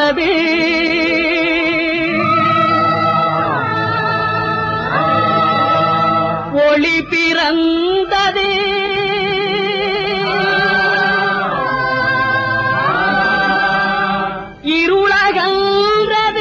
பிறந்தது ஒளி பிறந்தது இருளகன்றது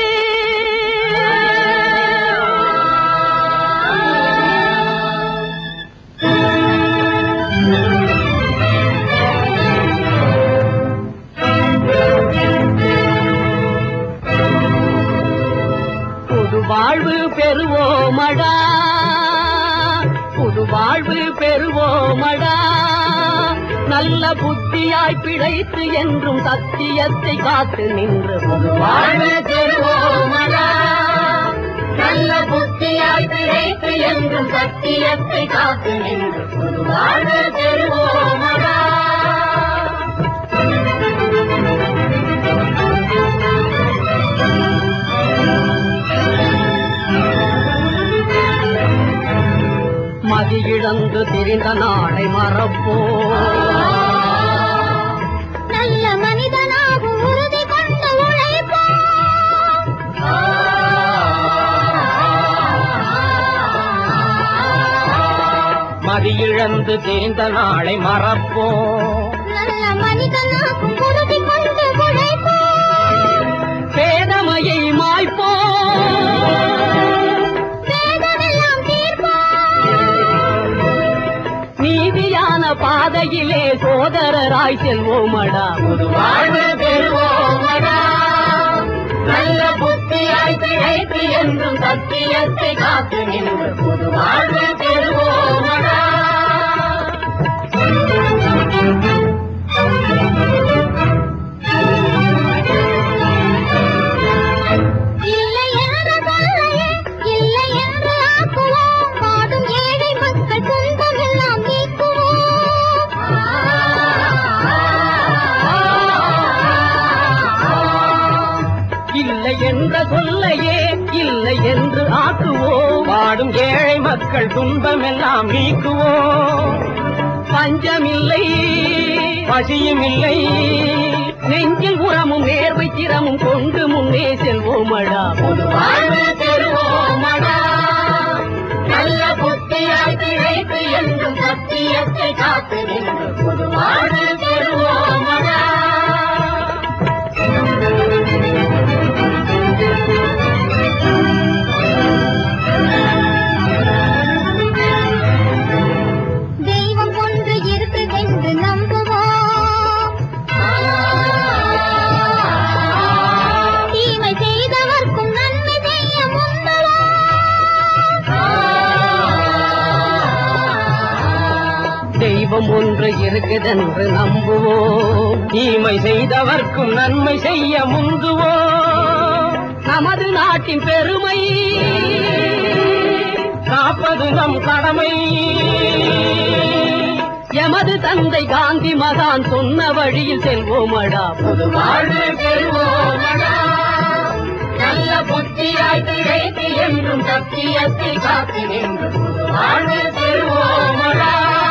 புது வாழ்வு பெறுவோமடா புது வாழ்வு பெறுவோமடா நல்ல புத்தியாய் பிழைத்து என்றும் சத்தியத்தை காத்து நின்று புது வாழ்வு பெறுவோமடா நல்ல புத்தியாய் பிழைத்து என்றும் சத்தியத்தை காத்து நின்று புது வாழ்வு பெறுவோமடா மதியிழந்து திரிந்த நாளை மறப்போம் நல்ல மனிதனாகும் உறுதி கொண்டு உழைப்போம் மதியிழந்து தெரிந்த நாளை மறப்போம் நல்ல மனிதனாகும் உறுதி கொண்டு உழைப்போம் பேதமையை மாய்ப்போம் வேதமெல்லாம் தீர்ப்போம் நீதியான பாதையிலே சோதரராய் செல்வோமடா புது வாழ்வு பெறுவோமடா நல்ல புத்தியாய் பிழைத்து என்றும் சத்தியத்தை காத்து நின்று புது வாழ்வு பெறுவோமடா இல்லை என்று சொல்லையே இல்லை என்று ஆக்குவோம் பாடும் ஏழை மக்கள் துன்பமெல்லாம் நீக்குவோம் இல்லை என்ற சொல்லையே இல்லை என்று ஆக்குவோம் வாடும் ஏழை மக்கள் துன்பம் எல்லாம் நீக்குவோம் பஞ்சமில்லை பசியும் இல்லை நெஞ்சில் உரமும் நேர்வை திறமும் கொண்டு முன்னே செல்வோமடா பொது வாழ்வு பெறுவோமடா நல்ல புத்தியாய் பிழைத்து என்றும் சத்தியத்தை காத்து நின்று பொது வாழ்வு பெறுவோமடா தெய்வம் ஒன்று இருக்குதென்று நம்புவோம் தீமை செய்தவர்க்கும் நன்மை செய்ய முன்வரோம் தெய்வம் ஒன்று இருக்குதென்று நம்புவோம் தீமை செய்தவர்க்கும் நன்மை செய்ய முந்துவோம் நமது நாட்டின் பெருமை காப்பது நம் கடமை எமது தந்தை காந்தி மகான் சொன்ன வழியில் செல்வோமடா புது வாழ்வு பெறுவோமடா நல்ல புத்தியாய் திரைத்து என்றும் சத்தியத்தை காத்து நின்று புது வாழ்வு பெறுவோமடா